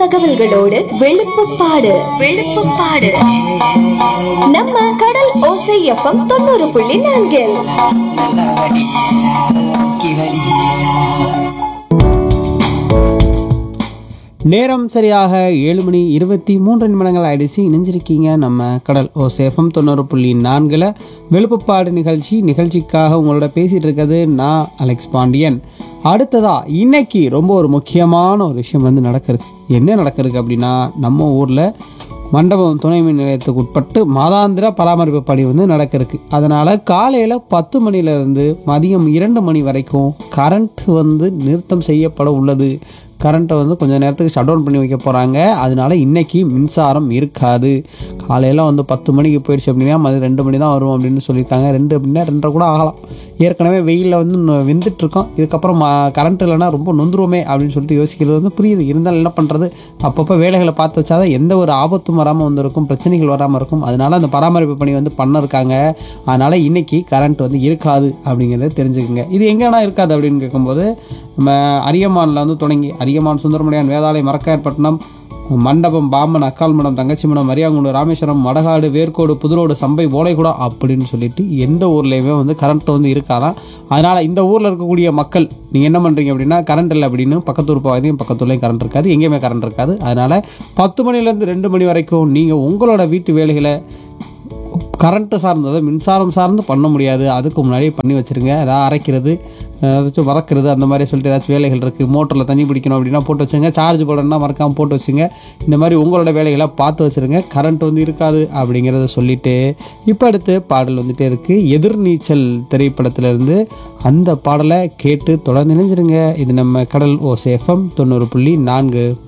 தகவல்களோடு வெளுப்புப்பாடு வெளுப்புப்பாடு நம்ம கடல் ஓசை எஃப்எம் தொண்ணூறு புள்ளி நான்கில் நல்ல வழி கிவலி நேரம் சரியாக ஏழு மணி இருபத்தி மூன்று நிமிடங்கள் ஆயிடுச்சு இணைஞ்சிருக்கீங்க நம்ம கடல் ஓ சேஃபம் தொண்ணூறு புள்ளி நான்கில் வெளுப்புப்பாடு நிகழ்ச்சி நிகழ்ச்சிக்காக உங்களோட பேசிகிட்டு இருக்கிறது நான் அலெக்ஸ் பாண்டியன் அடுத்ததா இன்னைக்கு ரொம்ப ஒரு முக்கியமான ஒரு விஷயம் வந்து நடக்கிறதுக்கு என்ன நடக்கிறதுக்கு அப்படின்னா நம்ம ஊரில் மண்டபம் துணை மின் நிலையத்துக்கு உட்பட்டு மாதாந்திர பராமரிப்பு பணி வந்து நடக்கிறதுக்கு அதனால் காலையில் பத்து மணிலேருந்து மதியம் இரண்டு மணி வரைக்கும் கரண்ட் வந்து நிறுத்தம் செய்யப்பட உள்ளது கரண்ட்டை வந்து கொஞ்சம் நேரத்துக்கு ஷட் டவுன் பண்ணி வைக்க போகிறாங்க அதனால இன்னைக்கு மின்சாரம் இருக்காது காலையில் வந்து பத்து மணிக்கு போயிடுச்சு அப்படின்னா மதியம் ரெண்டு மணி தான் வரும் அப்படின்னு சொல்லியிருக்காங்க ரெண்டு அப்படின்னா ரெண்டரை கூட ஆகலாம் ஏற்கனவே வெயிலில் வந்து நொ- வெந்துட்டு இருக்கோம் இதுக்கப்புறம் கரண்ட் இல்லைன்னா ரொம்ப நொந்துருவோமே அப்படின்னு சொல்லிட்டு யோசிக்கிறது வந்து புரியுது இருந்தாலும் என்ன பண்ணுறது அப்பப்போ வேலைகளை பார்த்து வச்சாதான் எந்த ஒரு ஆபத்தும் வராமல் வந்திருக்கும் பிரச்சனைகள் வராமல் இருக்கும் அதனால அந்த பராமரிப்பு பணி வந்து பண்ண இருக்காங்க அதனால இன்னைக்கு கரண்ட் வந்து இருக்காது அப்படிங்கிறத தெரிஞ்சுக்கோங்க இது எங்கேனா இருக்காது அப்படின்னு கேட்கும்போது நம்ம அரியமானில் வந்து தொடங்கி அரியமான் சுந்தரமணியான் வேதாளயம் மரக்காயற்பட்டினம் மண்டபம் பாம்பன் அக்கால் மடம் தங்கச்சி மடம் மரியாங்குண்டு ராமேஸ்வரம் மடகாடு வேர்க்கோடு புதுரோடு சம்பை ஓலைகுடா அப்படின்னு சொல்லிட்டு எந்த ஊர்லேயுமே வந்து கரண்ட் வந்து இருக்காதான் அதனால் இந்த ஊரில் இருக்கக்கூடிய மக்கள் நீங்கள் என்ன பண்ணுறீங்க அப்படின்னா கரண்ட் இல்லை அப்படின்னு பக்கத்தூர் பகுதியும் பக்கத்தூர்லேயும் கரண்ட் இருக்காது எங்கேயுமே கரண்ட் இருக்காது அதனால் பத்து மணிலேருந்து ரெண்டு மணி வரைக்கும் நீங்கள் உங்களோட வீட்டு வேலைகளை கரண்ட்டு சார்ந்தது மின்சாரம் சார்ந்து பண்ண முடியாது அதுக்கு முன்னாடியே பண்ணி வச்சுருங்க ஏதாவது அரைக்கிறது அஹ் ஏதாச்சும் வதக்கிறது அந்த மாதிரி சொல்லிட்டு ஏதாச்சும் வேலைகள் இருக்குது மோட்டரில் தண்ணி பிடிக்கணும் அப்படின்னா போட்டு வச்சுங்க சார்ஜ் போடணும்னா மறக்காமல் போட்டு வச்சுங்க இந்த மாதிரி உங்களோட வேலைகளை பார்த்து வச்சுருங்க கரண்ட் வந்து இருக்காது அப்படிங்கிறத சொல்லிட்டு இப்போ அடுத்து பாடல் வந்துட்டே இருக்குது எதிர்நீச்சல் திரைப்படத்திலிருந்து அந்த பாடலை கேட்டு தொடர்ந்து இணைஞ்சிருங்க இது நம்ம கடல் ஓ சேஃபம் தொண்ணூறு புள்ளி நான்கு